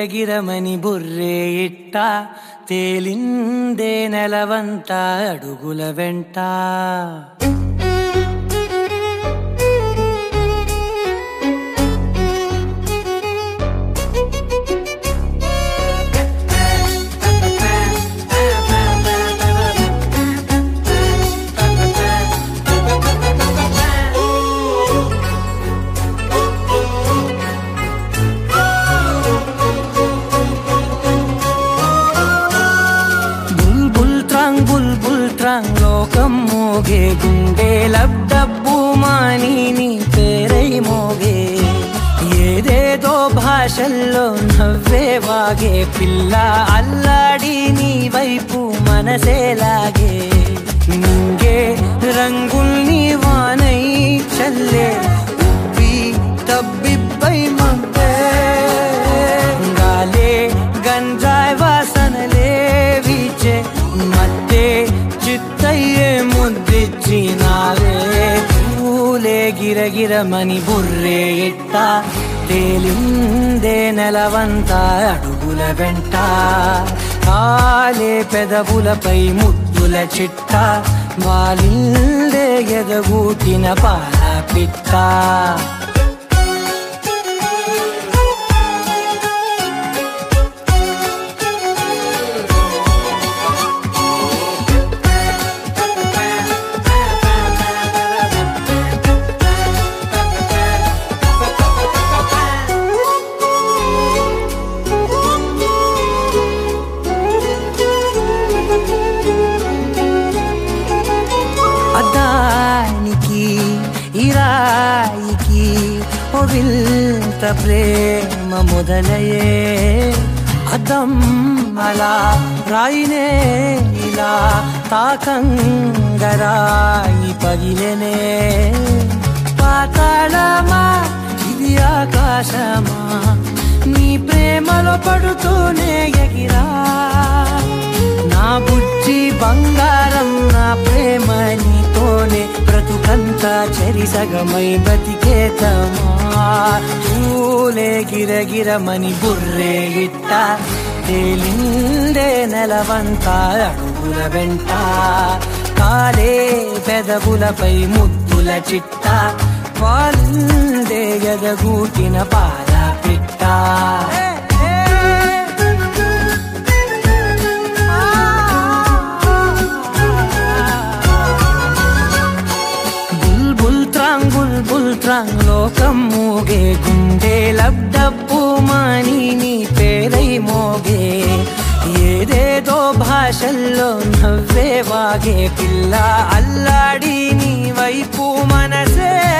గిరగిరమని బుర్రే ఇట్ట తేలిందే నెలవంత అడుగుల వెంట బుల్ బుల్ త్రాంగ్ బుల్ బుల్ త్రాంగ్ లోకం మోగే గుండె లబ్డబ్బు మాని నీ పేరై మోగే ఏదేదో భాషల్లో నవ్వే వాగే పిల్ల అల్లాడి నీ వైపు మనసేలాగే నింగే రంగుల్ని వానై చల్లే ఉబ్బి తబ్బిబ్బై మంపే గాలే గంజాయ్ వాసనలే వీచే మత్తే చిత్తయ్యే ముద్దిచ్చినావే పూలే గిరగిరమని బుర్రే ఇట్ట తేలిందే నెలవంత అడుగుల వెంట కాలే పెదవులపై ముద్దుల చిట్ట వాలిందే ఎదగూటిన పాల పిట్ట అద్దానికి ఇరాయికి ఓ వింత ప్రేమ మొదలయే అద్దం అలా రాయినే ఇలా తాకంగరాయి పగిలెనే పాతాళమా ఇది ఆకాశమా నీ ప్రేమలో పడుతూనే ఎగిరా నా బుజ్జి బంగారం నా ప్రేమ నీతోనే బ్రతుకంతా చెరిసగమై బతికేతమా పూలే గిరగిరమని బుర్రే ఇట్ట తేలిందే నెలవంత అడుగుల వెంట కాలే పెదవులపై ముద్దుల చిట్ట వాలిందే ఎదగూటిన పాల పిట్ట బుల్ బుల్ త్రాంగ్ బుల్ బుల్ త్రాంగ్ లోకం మూగే గుండె లబ్డబ్బు మాని నీ పేరై మోగే ఏదేదో భాషల్లో నవ్వే వాగే పిల్ల అల్లాడి నీ వైపు మనసే